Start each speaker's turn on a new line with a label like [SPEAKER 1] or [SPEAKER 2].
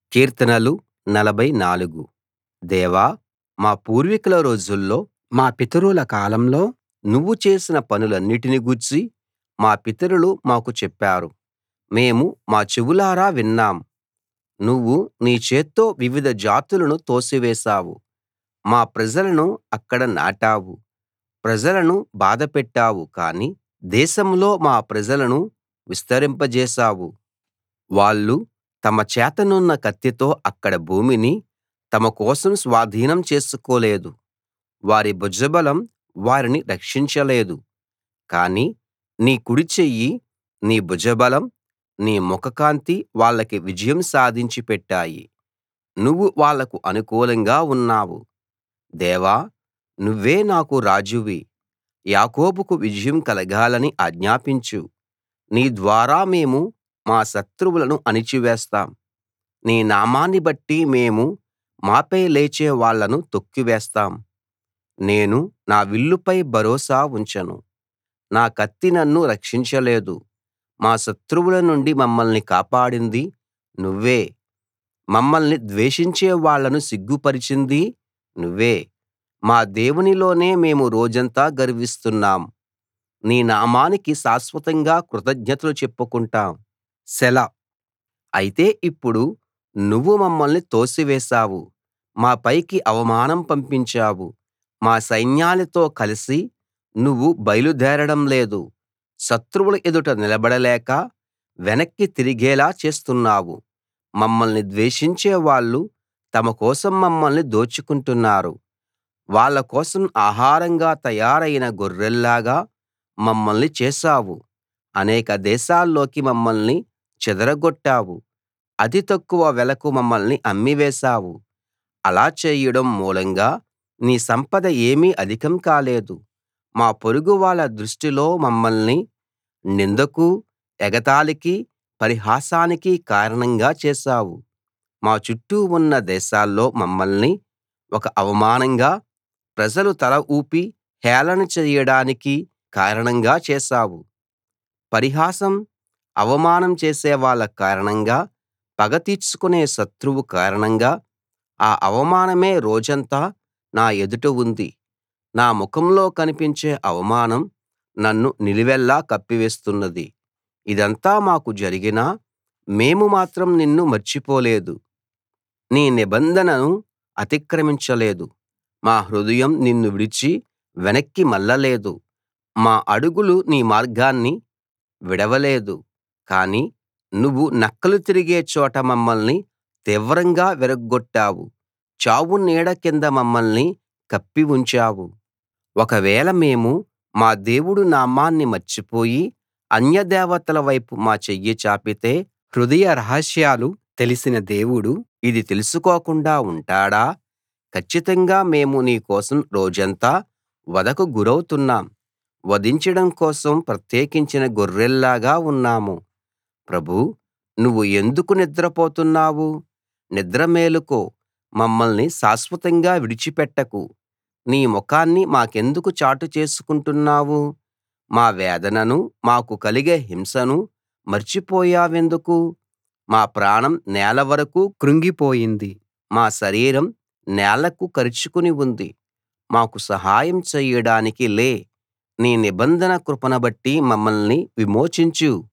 [SPEAKER 1] కీర్తనలు 44 దేవా మా పూర్వీకుల రోజుల్లో మా పితరుల కాలంలో నువ్వు చేసిన పనులన్నిటిని గూర్చి మా పితరులు మాకు చెప్పారు మేము మా చెవులారా విన్నాం నువ్వు నీ చేత్తో వివిధ జాతులను తోసివేశావు మా ప్రజలను అక్కడ నాటావు ప్రజలను బాధపెట్టావు కానీ దేశంలో మా ప్రజలను విస్తరింపజేశావు వాళ్ళు తమ చేతనున్న కత్తితో అక్కడ భూమిని తమ కోసం స్వాధీనం చేసుకోలేదు వారి భుజబలం వారిని రక్షించలేదు కానీ నీ కుడిచెయ్యి నీ భుజబలం నీ ముఖకాంతి వాళ్ళకి విజయం సాధించి పెట్టాయి నువ్వు వాళ్లకు అనుకూలంగా ఉన్నావు దేవా నువ్వే నాకు రాజువి యాకోబుకు విజయం కలగాలని ఆజ్ఞాపించు నీ ద్వారా మేము మా శత్రువులను అణిచివేస్తాం నీ నామాన్ని బట్టి మేము మాపై లేచే వాళ్ళను తొక్కివేస్తాం నేను నా విల్లుపై భరోసా ఉంచను నా కత్తి నన్ను రక్షించలేదు మా శత్రువుల నుండి మమ్మల్ని కాపాడింది నువ్వే మమ్మల్ని ద్వేషించే వాళ్ళను సిగ్గుపరిచింది నువ్వే మా దేవునిలోనే మేము రోజంతా గర్విస్తున్నాం నీ నామానికి శాశ్వతంగా కృతజ్ఞతలు చెప్పుకుంటాం సెలా అయితే ఇప్పుడు నువ్వు మమ్మల్ని తోసివేశావు మా పైకి అవమానం పంపించావు మా సైన్యాలతో కలిసి నువ్వు బయలుదేరడం లేదు శత్రువుల ఎదుట నిలబడలేక వెనక్కి తిరిగేలా చేస్తున్నావు మమ్మల్ని ద్వేషించే వాళ్ళు తమ కోసం మమ్మల్ని దోచుకుంటున్నారు వాళ్ళ కోసం ఆహారంగా తయారైన గొర్రెల్లాగా మమ్మల్ని చేశావు అనేక దేశాల్లోకి మమ్మల్ని చెదరగొట్టావు అతి తక్కువ వెలకు మమ్మల్ని అమ్మివేశావు అలా చేయడం మూలంగా నీ సంపద ఏమీ అధికం కాలేదు మా పొరుగువాళ్ళ దృష్టిలో మమ్మల్ని నిందకు ఎగతాళికి పరిహాసానికి కారణంగా చేశావు మా చుట్టూ ఉన్న దేశాల్లో మమ్మల్ని ఒక అవమానంగా ప్రజలు తల ఊపి హేళన చెయ్యడానికి కారణంగా చేశావు పరిహాసం అవమానం చేసేవాళ్ళ కారణంగా పగ తీర్చుకునే శత్రువు కారణంగా ఆ అవమానమే రోజంతా నా ఎదుట ఉంది నా ముఖంలో కనిపించే అవమానం నన్ను నిలువెల్లా కప్పివేస్తున్నది ఇదంతా మాకు జరిగినా మేము మాత్రం నిన్ను మర్చిపోలేదు నీ నిబంధనను అతిక్రమించలేదు మా హృదయం నిన్ను విడిచి వెనక్కి మళ్ళలేదు మా అడుగులు నీ మార్గాన్ని విడవలేదు కానీ నువ్వు నక్కలు తిరిగే చోట మమ్మల్ని తీవ్రంగా విరగ్గొట్టావు చావు నీడ కింద మమ్మల్ని కప్పి ఉంచావు ఒకవేళ మేము మా దేవుడు నామాన్ని మర్చిపోయి అన్యదేవతల వైపు మా చెయ్యి చాపితే హృదయ రహస్యాలు తెలిసిన దేవుడు ఇది తెలుసుకోకుండా ఉంటాడా కచ్చితంగా మేము నీ కోసం రోజంతా వధకు గురౌతున్నాం వధించడం కోసం ప్రత్యేకించిన గొర్రెల్లాగా ఉన్నాము ప్రభూ నువ్వు ఎందుకు నిద్రపోతున్నావు నిద్ర మేలుకో మమ్మల్ని శాశ్వతంగా విడిచిపెట్టకు నీ ముఖాన్ని మాకెందుకు చాటు చేసుకుంటున్నావు మా వేదనను మాకు కలిగే హింసను మర్చిపోయావెందుకు మా ప్రాణం నేల వరకూ కృంగిపోయింది మా శరీరం నేలకు కరుచుకుని ఉంది మాకు సహాయం చెయ్యడానికి లే నీ నిబంధన కృపను బట్టి మమ్మల్ని విమోచించు